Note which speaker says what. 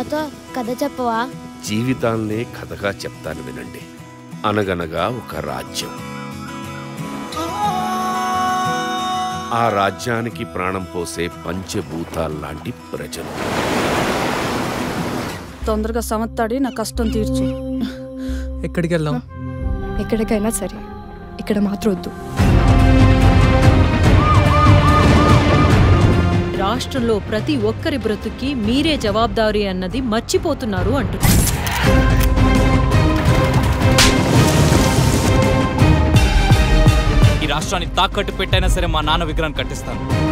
Speaker 1: నాతో కథ చెప్పవా
Speaker 2: జీవితాన్నే కథగా చెప్తాను వినండి అనగనగా ఒక రాజ్యం ఆ రాజ్యానికి ప్రాణం పోసే పంచభూతాల్లాంటి ప్రజలు
Speaker 3: తొందరగా సమత్తాడి నా కష్టం తీర్చు
Speaker 4: ఎక్కడికి వెళ్దాం
Speaker 5: ఎక్కడికైనా సరే ఇక్కడ మాత్రం వద్దు
Speaker 6: రాష్ట్రంలో ప్రతి ఒక్కరి బ్రతుక్కి మీరే జవాబారి అన్నది మర్చిపోతున్నారు అంటున్నారు
Speaker 7: ఈ రాష్ట్రాన్ని తాకట్టు పెట్టైనా సరే మా నాన్న విగ్రహం కట్టిస్తాను